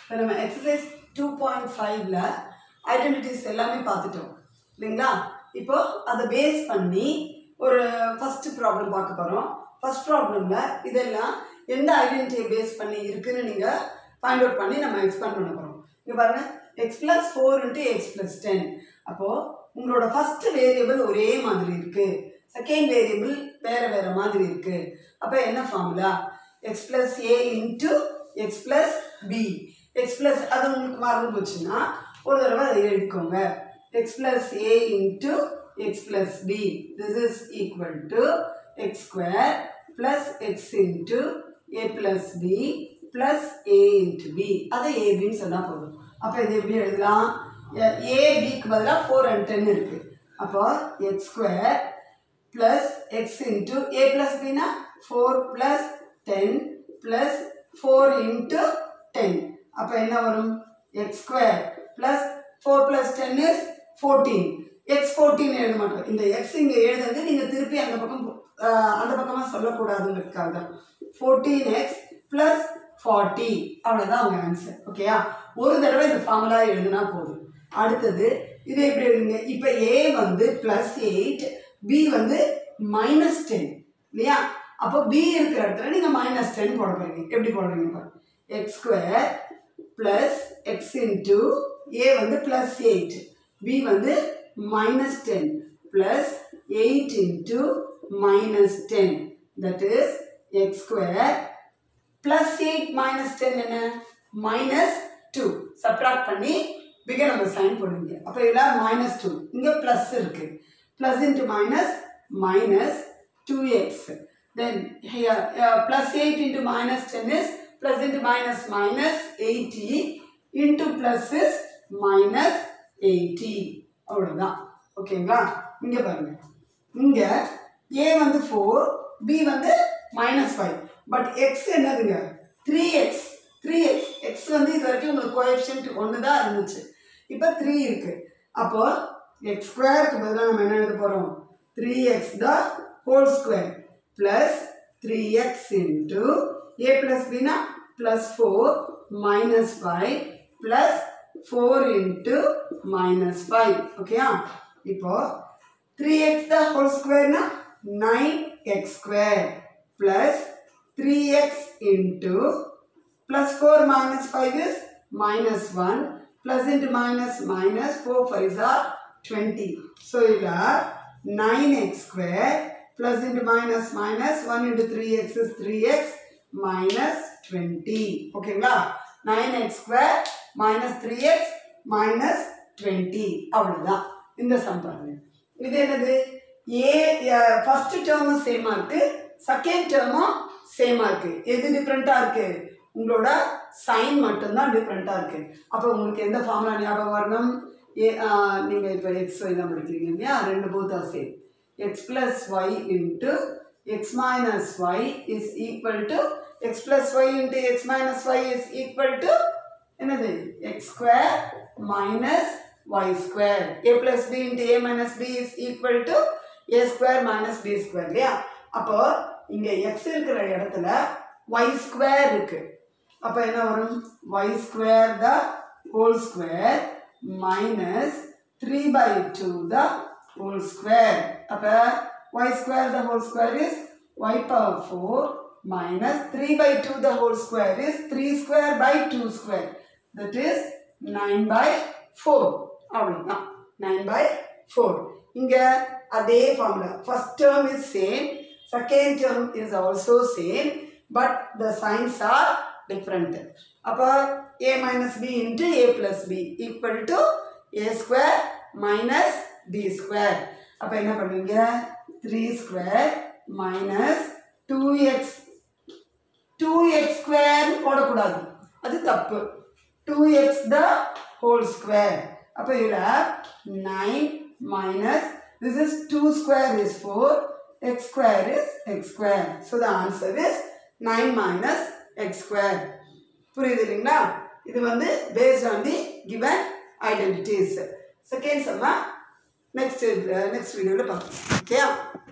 இப்போ நம்ம exercise two point ஃபைவ்ல ஐடென்டிட்டிஸ் எல்லாமே பார்த்துட்டோம் இல்லைங்களா இப்போ அதை பேஸ் பண்ணி ஒரு ஃபர்ஸ்ட் ப்ராப்ளம் பார்க்க போகிறோம் ஃபர்ஸ்ட் ப்ராப்ளமில் இதெல்லாம் எந்த ஐடென்டிட்டியை பேஸ் பண்ணி இருக்குன்னு நீங்கள் ஃபைண்ட் அவுட் பண்ணி நம்ம எக்ஸ்பேண்ட் பண்ண போகிறோம் இங்கே பாருங்கள் x plus four into x plus ten அப்போது உங்களோட ஃபர்ஸ்ட் வேரியபிள் ஒரே மாதிரி இருக்குது செகண்ட் வேரியபிள் வேறு வேறு மாதிரி இருக்குது அப்போ என்ன formula x plus a into x plus b x plus அது உங்களுக்கு மறந்து போச்சுன்னா ஒரு தடவை அதை எழுதிக்கோங்க x plus a into x plus b this is equal to x square plus x into a plus b plus a into b அதை ஏபின்னு சொன்னால் போதும் அப்போ இது எப்படி எழுதலாம் ஏ பிக்கு பதிலாக ஃபோர் அண்ட் டென் இருக்குது அப்போ x square plus x into a plus பினா four plus ten plus four into ten அப்போ என்ன வரும் x square plus four plus ten is fourteen x fourteen எழுத மாட்டோம் இந்த எக்ஸ் இங்கே எழுதுறது நீங்கள் திருப்பி அந்த பக்கம் ஆஹ், அந்த பக்கமாக சொல்லக்கூடாதுங்கிறதுக்காக தான் ஃபோர்டீன் எக்ஸ் ப்ளஸ் ஃபார்ட்டி அவ்வளோதான் அவங்க ஆன்சர் ஓகேயா ஒரு தடவை இந்த ஃபார்முலா எழுதுனா போதும் அடுத்தது இது எப்படி எழுதுங்க இப்போ ஏ வந்து ப்ளஸ் எயிட் பி வந்து மைனஸ் டென் இல்லையா அப்போ பி இருக்கிற இடத்துல நீங்கள் மைனஸ் டென் போட போறீங்க எப்படி போடுறீங்க பாருங்க x square plus x into a வந்து ப்ளஸ் எயிட் பி வந்து minus ten plus eight into minus ten that is x square plus eight minus ten என்ன மைனஸ் டூ சப்ராக்ட் பண்ணி பிக நம்ம சைன் போடுவீங்க அப்போ இதில் மைனஸ் டூ இங்கே ப்ளஸ் இருக்குது plus into minus minus two x then plus eight into minus ten is plus into minus minus eighty into plus is minus eighty அவ்வளோதான் ஓகேங்களா இங்கே பாருங்க இங்கே ஏ வந்து ஃபோர் பி வந்து மைனஸ் ஃபைவ் பட் எக்ஸ் என்னதுங்க three x three x x வந்து இது வரைக்கும் உங்களுக்கு கோஎஃபிஷியன்ட் ஒன்று தான் இருந்துச்சு இப்போ த்ரீ இருக்கு அப்போ எக்ஸ் ஸ்கொயருக்கு பதிலாக நம்ம என்ன எழுத போகிறோம் three x the whole square plus three x into a plus பினா plus four minus five plus four into minus five ஓகேயா இப்போ த்ரீ எக்ஸ் த ஹோல் ஸ்கொயர்னா nine x square plus three x into plus 4 minus 5 is minus 1 plus into minus minus 4 5 are 20 so you have 9x square plus into minus minus 1 into 3x is 3x minus 20 ஓகேங்களா 9x square minus 3x minus 20 அவ்வளவுதான் இந்த some பாருங்க இது என்னது ஏ first டேர்மும் சேமா இருக்கு second டேர்மும் சேமா இருக்கு எது டிஃப்ரெண்ட்டாக இருக்கு உங்களோட சைன் மட்டும்தான் டிஃப்ரெண்ட்டாக இருக்கு அப்போ உங்களுக்கு எந்த ஃபார்முலா ஞாபகம் வரணும் ஏ நீங்கள் இப்போ எக்ஸ் ஒய் தான் படிக்கிறீங்க இல்லையா ரெண்டு போத்தா same x plus y into x minus y is equal to x plus y into x minus y is equal to என்னது x square minus y square a plus b into a minus b is equal to a square minus b square இல்லையா அப்போ இங்கே X இருக்கிற இடத்துல Y square இருக்கு அப்போ என்ன வரும் y square the whole square minus three by two the whole square அப்போ y square the whole square is y power four minus 3 by 2 the whole square is 3 square by 2 square that is 9 by 4 அவ்வளோதான் 9 by 4 இங்க அதே formula first term is same second term is also same but the signs are different அப்போ a minus b into a plus b equal to a square minus b square அப்போ என்ன பண்ணுவீங்க three square minus two x two x ஸ்கொயர்னு போடக்கூடாது அது தப்பு two x the whole square அப்போ இதில் nine minus this is two square is four x square is x square so the answer is nine minus x square புரியுது இல்லைங்களா இது வந்து based on the given identities second செம்ம next next வீடியோவில் பார்க்கலாம் okay